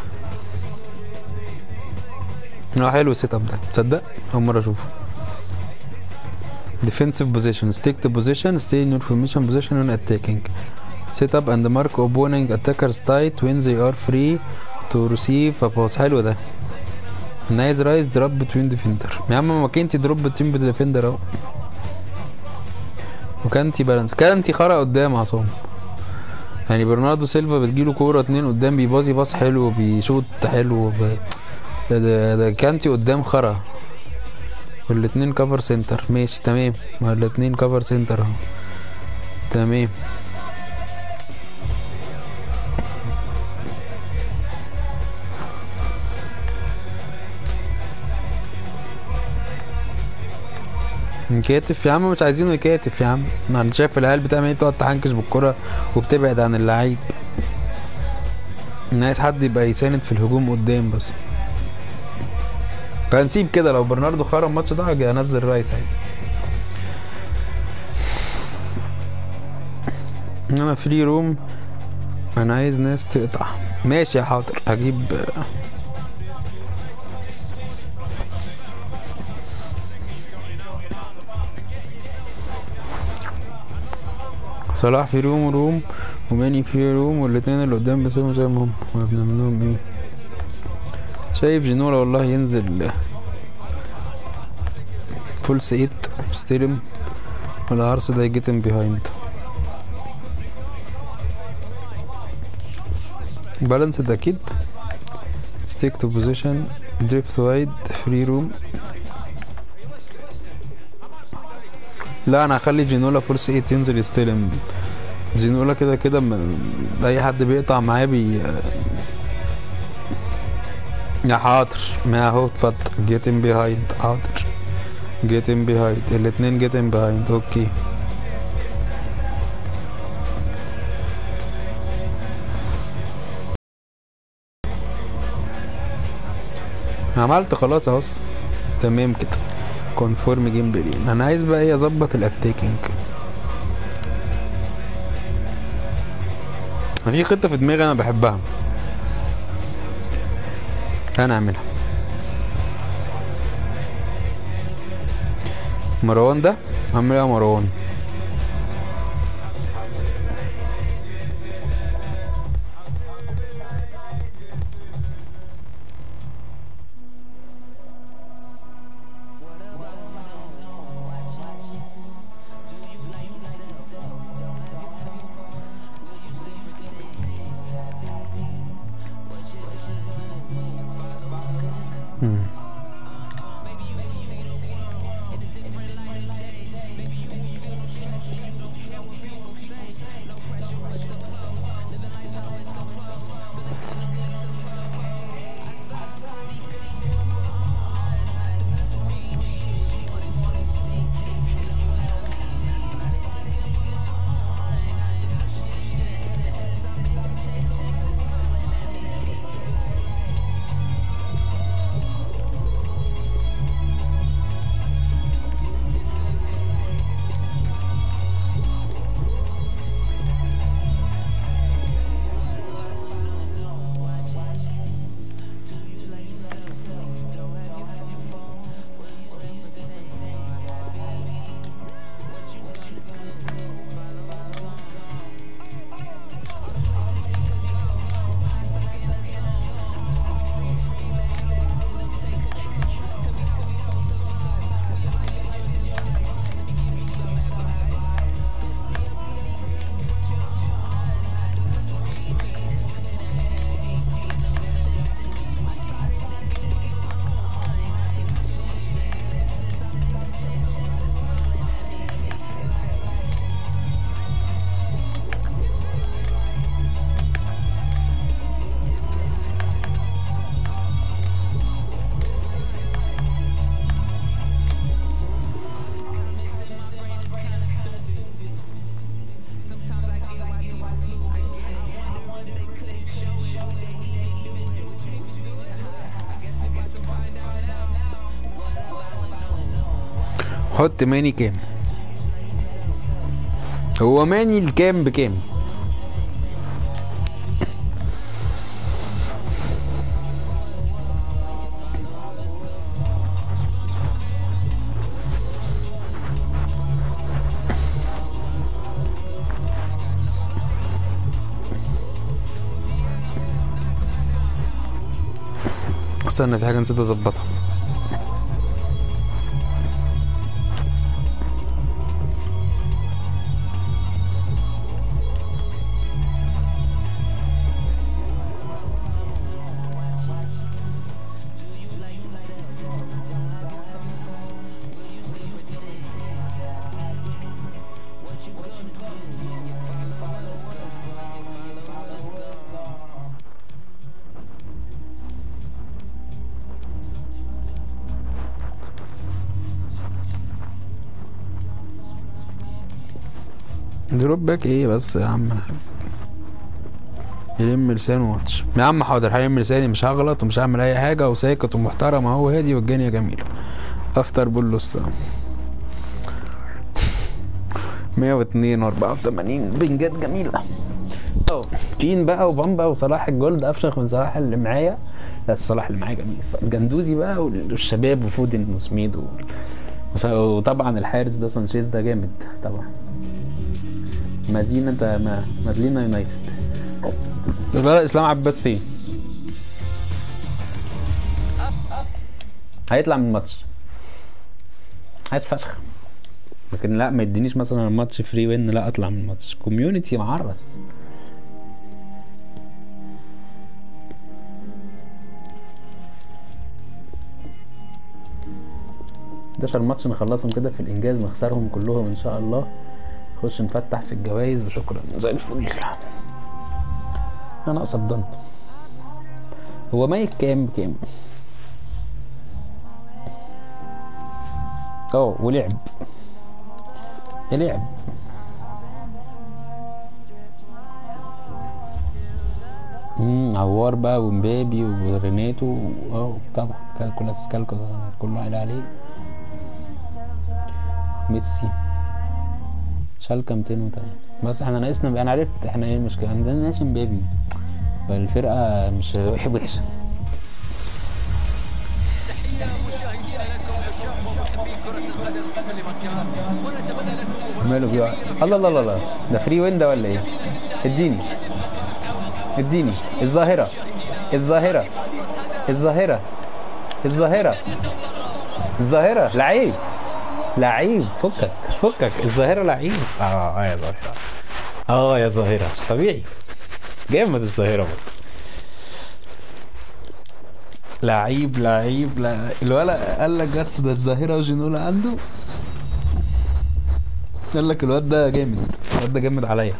اه حلو السيت اب ده تصدق اول مره اشوفه defensive position stick the position stay in your formation position when attacking set up and mark opponent attackers tight when they are free to receive a pass حلو ده نايز رايز دروب بتوين ديفندر يا عم ما كنتي دروب بتوين ديفندر اهو وكانتي بالانس كانتي خرق قدام عصام يعني برناردو سيلفا بتجيله كوره اتنين قدام بيباصي باص حلو بيشوط حلو ب... ده, ده, ده كانتي قدام خرا والاتنين كفر سنتر ماشي تمام ما الاتنين كفر سنتر اهو تمام يكاتف يا عم مش عايزينه يكاتف يا عم ما انت شايف العيال بتعمل ايه تقعد تحنكش بالكرة وبتبعد عن اللعيب أنا عايز حد يبقى يساند في الهجوم قدام بس هنسيب كده لو برناردو خرج الماتش ده هاجي انزل رايس عادي انا فري روم انا عايز ناس تقطع ماشي يا حاضر هجيب صلاح في روم وروم وماني في روم والاتنين اللي قدام بسيبهم زي ما هم ما بنعملهم ايه شايف جنولا والله ينزل فولس ايت استلم والعرس ده يجيتم بيهايند بالانسد اكيد ستيك تو بوزيشن دريفت وايد فري روم لا انا هخلي جينولا فورس 8 ينزل يستلم جينولا كده كده م- اي حد بيقطع معاه بي يا حاضر ما اهو اتفضل جيت ان بيهايند حاضر جيت ان بيهايند الاتنين جيت ان بيهايند اوكي عملت خلاص اهو تمام كده كونفورم جيم بلين انا عايز بقى ايه اظبط الاتاكينج في خطه في دماغي انا بحبها انا اعملها مروان ده اعمل ايه يا مروان مم. حط ماني كام هو ماني الكام بكام استنى في حاجه نسيت اظبطها دروب باك ايه بس يا عم الحاج يلم لسانه ماتش يا عم حاضر هلم لساني مش هغلط ومش هعمل اي حاجه وساكت ومحترم اهو هادي والدنيا جميله افتر بولو السلام 102 و84 بنجات جميله أهو، كين بقى وبامبا وصلاح الجولد افشخ من صلاح اللي معايا بس صلاح اللي معايا جميل الجندوزي بقى والشباب وفودن وسميد و... وص- وطبعا الحارس ده سانشيز ده جامد طبعا مدينة ما مدينة يونايتد الولد اسلام عباس فين؟ هيطلع من الماتش عايز فشخ لكن لا ما يدينيش مثلا الماتش فري وين لا اطلع من الماتش كوميونتي معرس ده ماتش نخلصهم كده في الانجاز نخسرهم كلهم ان شاء الله نخش نفتح في الجوائز وشكرا زي الفل انا ناقص الضن هو مايك كام بكام اه ولعب لعب امم عوار بقى ومبابي وريناتو اه طبعا كالكولاس كالكو كله قال عليه ميسي شالكة 200 بس احنا ناقصنا بقى انا عرفت احنا ايه المشكله عندنا ناقص مبابي فالفرقه مش وحشه وحشه تحية مشاهدينا لكم عشاق ومحبي كرة القدم في كل مكان ونتمنى لكم مباراة ماله بيقع الله الله الله الله ده فري وين ده ولا ايه اديني اديني الظاهره الظاهره الظاهره الظاهره الظاهره لعيب لعيب فكك فكك الظاهره لعيب اه اه يا ظاهره اه يا ظاهره مش طبيعي جامد الظاهره برضه لعيب لعيب لعيب الولا قال لك جاتس ده الظاهره وجنولا عنده قال لك الواد ده جامد الواد ده جامد عليا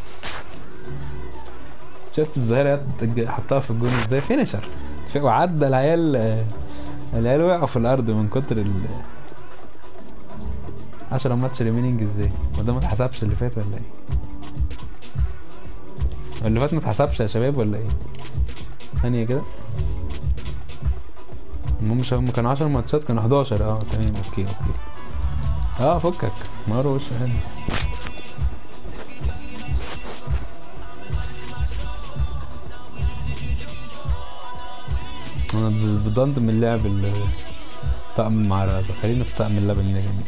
شفت الظاهرة حطها في الجون ازاي فينيشر وعدى العيال العيال وقعوا في الارض من كتر ال 10 ماتش ريمينينج ازاي وده ما اتحسبش اللي فات ولا ايه اللي فات ما اتحسبش يا شباب ولا ايه ثانية كده المهم مش هم كانوا 10 ماتشات كانوا 11 اه تمام اوكي اوكي اه فكك مارو وش حلو انا بدنت من اللعب ال- طقم المعركة خلينا في طقم اللبن اللي جميل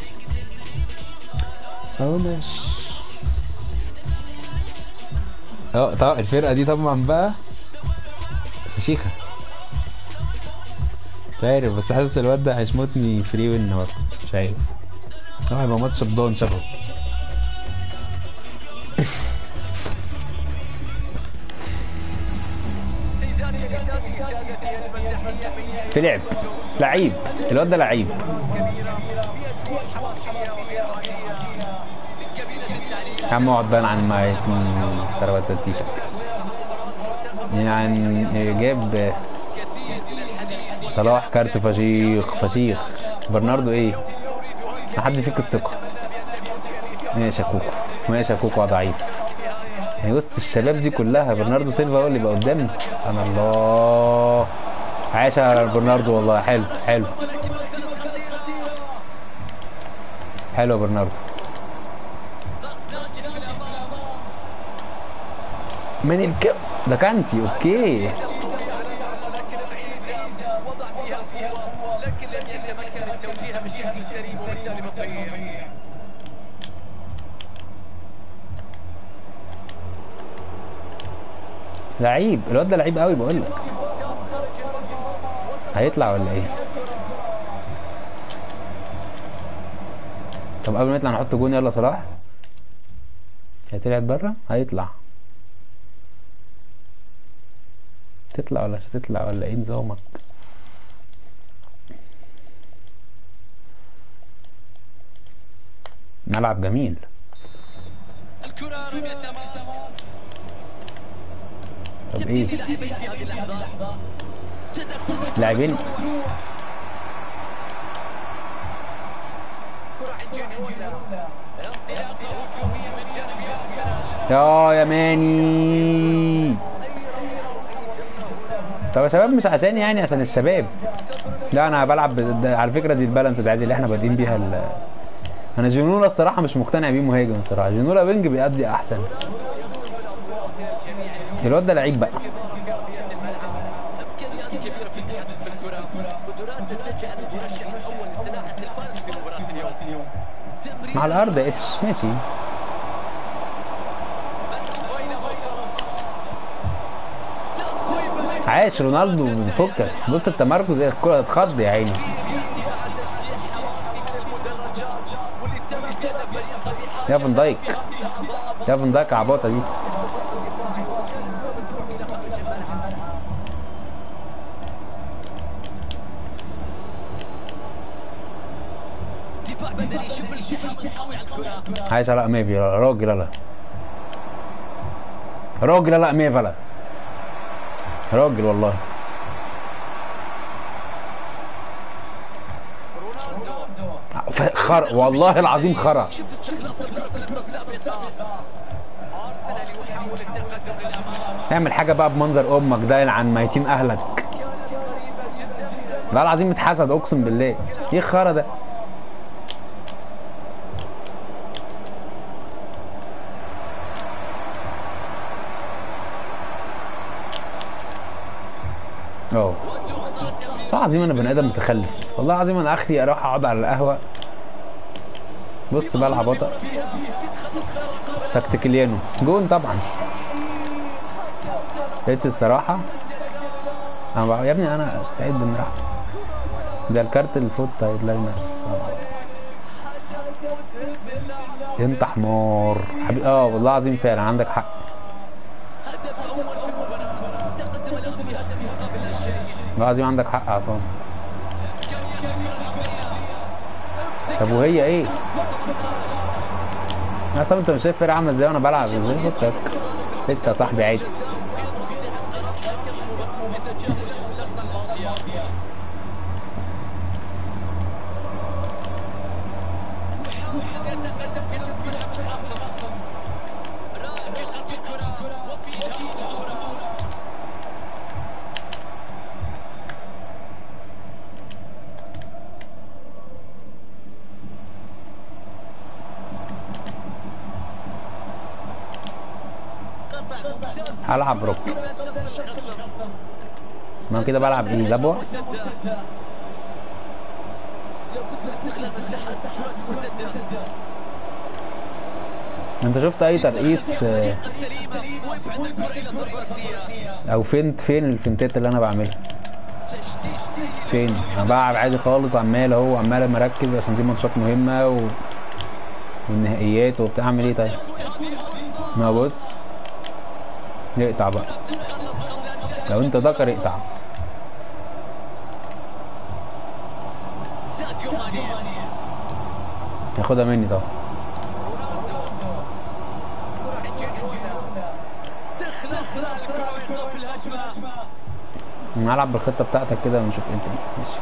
اه ماشي اه طبعا الفرقة دي طبعا بقى فشيخة مش عارف بس حاسس الواد ده هيشمطني فري وين برضه مش عارف اه هيبقى ماتش بدون شبهه في لعب لعيب الواد ده لعيب يا عم اقعد بقى عن ما تربت التيشيرت يعني جاب صلاح كارت فشيخ فشيخ برناردو ايه حد فيك الثقة ماشي يا كوكو ماشي يا كوكو يا ضعيف يعني وسط الشباب دي كلها برناردو سيلفا هو اللي بقى قدامي انا الله عاش على برناردو والله حلو حلو حلو يا برناردو من الكم ده كانتي اوكي وضع فيها القوة لكن لم يتمكن من توجيهها بشكل سليم وبالتالي بتضيع لعيب الواد ده لعيب قوي بقول لك هيطلع ولا ايه طب قبل ما يطلع نحط جون يلا صلاح هي طلعت بره هيطلع تطلع ولا مش هتطلع ولا ايه نظامك ملعب جميل الكرة رمية تماس طب تبديل ايه لاعبين في هذه اللحظات تدخل لاعبين كرة عند جنولا انطلاقة هجومية من جانب ياسر يا يا ماني طب يا شباب مش عشان يعني عشان الشباب لا انا بلعب ب- ده على فكره دي البالانس بتاعتي اللي احنا بادئين بيها ال... انا جنولا الصراحه مش مقتنع بيه مهاجم الصراحه جنولا بينج بيأدي احسن الواد ده لعيب بقى امكانيات كبيره في التحدث بالكره قدرات تجعل المرشح الاول لصناعه الفارق في مباراه اليوم تمرير مع الارض يا اتش ماشي عاش رونالدو بيفكك بص التمركز ايه الكره اتخض يا عيني ياتي مع تشجيع حماسي من المدرجات واللي تم بان فريقه بحاجه يا فان دايك في هذه اللحظات يا فان دايك عباطه دي دفاع بدني شوف الالتحام القوي على الكره عايش على ميفي راجل لا راجل لا ميفا لا راجل والله ف- خر والله العظيم خرا شوف استخلاص الكره في اللقطه السابقه ارسنال يحاول التقدم للامام اعمل حاجه بقى بمنظر امك ده عن ميتين اهلك لا العظيم اتحسد اقسم بالله ايه الخرا ده اه والله العظيم انا بني ادم متخلف والله العظيم انا اخري اروح اقعد على القهوه بص بقى العباطه تكتيكليانو جون طبعا لقيت الصراحه انا بقى يا ابني انا سعيد بن رحمة ده الكارت الفوت تايد لاينرز انت حمار حبيبي اه والله العظيم فعلا عندك حق هدف اول في المباراه تقدم الان بهدف مقابل لا شيء والله العظيم عندك حق يا عصام طب وهي ايه؟ يا عصام انت مش شايف فرقة عاملة ازاي وانا بلعب ازاي فكك لسه يا صاحبي عادي يتقدم في نصف ملعب الخصم رائقة الكرة وفي خطورة قطع ممتاز هلعب روك من نصف الخصم ما كده بلعب ايه لبوة لابد من استغلال مساحات كرات مرتدة انت شفت اي ترقيص آه، السليمة ويبعد الكرة إلى ضربة ركنية او فين فين الفنتات اللي انا بعملها تشتيت سيء فين انا بلعب عادي خالص عمال اهو عمال مركز عشان دي ماتشات مهمة و... والنهائيات وبتاع اعمل ايه طيب ما بص اقطع بقى لو انت ذكر اقطع ساديو ماني ياخدها مني طبعا استخلاص الكرة وإيقاف الهجمة نلعب بالخطة بتاعتك كده ونشوف انت ماشي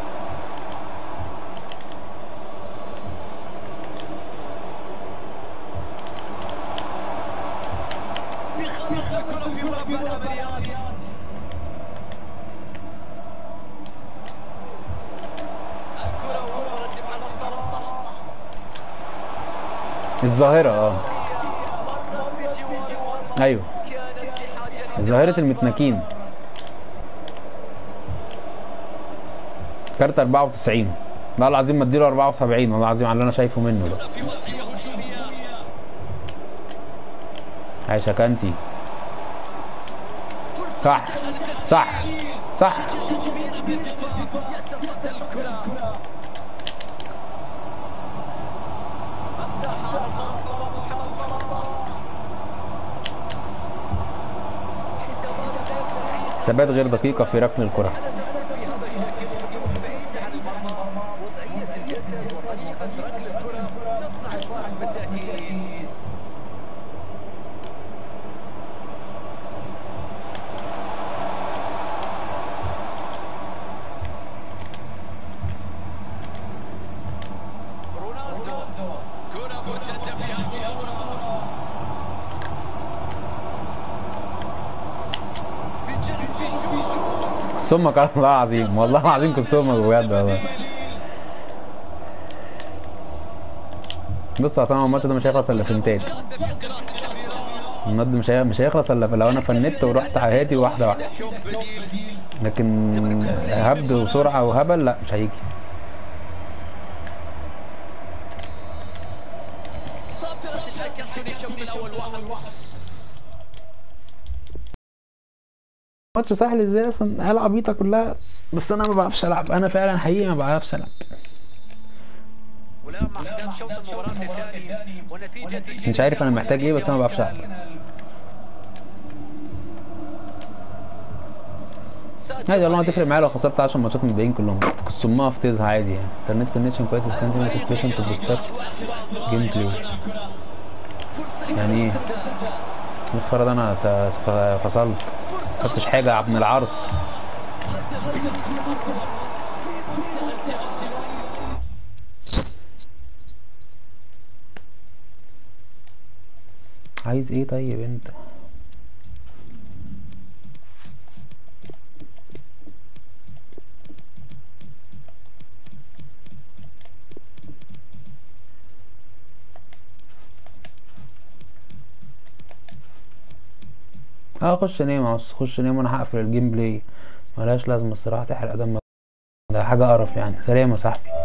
بيخلص الكرة في مربع العمليات الكرة وصلت لمحمد صلاح الظاهرة اه مرت بجوار ايوه كانت بحاجة ظاهرة المتناكين كارت 94 والله العظيم ما اديله 74 والله العظيم على اللي انا شايفه منه ده في وضعية هجومية عايشة كانتي صح صح صح كبيرة من الدفاع يتصدى الكرة مساحة على الضغط أمام محمد صلاح حسابات غير طبيعية ثبات غير دقيقة في ركن الكرة على تفكير في هذا الشكل يروح بعيد عن المرمى وضعية الجسد وطريقة ركل الكرة تصنع الفارق بالتأكيد رونالدو كرة مرتدة فيها خطورة كسومك والله العظيم والله العظيم كسومك بجد والله بص اصل انا الماتش ده مش هيخلص الا في انتاج الماتش مش هي- مش هيخلص الا لو انا فنت ورحت هادي واحده واحده لكن هبد وسرعه وهبل لا مش هيجي صافرة الحكم تونس الشوط الاول واحد واحد ماتش سهل ازاي اصلا عيال عبيطه كلها بس انا ما بعرفش العب انا فعلا حقيقي ما بعرفش العب والان مع ختام شوط المباراة الثاني ونتيجة مش عارف انا محتاج ايه بس انا ما بعرفش العب عادي والله ما تفرق معايا لو خسرت 10 ماتشات من الباقيين كلهم كسمها في تيزها عادي يعني ترنيت في النيشن كويس كان في سيتويشن تو بوستات جيم بلاي يعني ايه المفروض انا س- ف- فصلت خدتش حاجه يا ابن العرس عايز ايه طيب انت اه خش نام عاوز خش نام وانا هقفل الجيم بلاي ملهاش لازمه الصراحه تحرق دم ده حاجه قرف يعني سلام يا صاحبي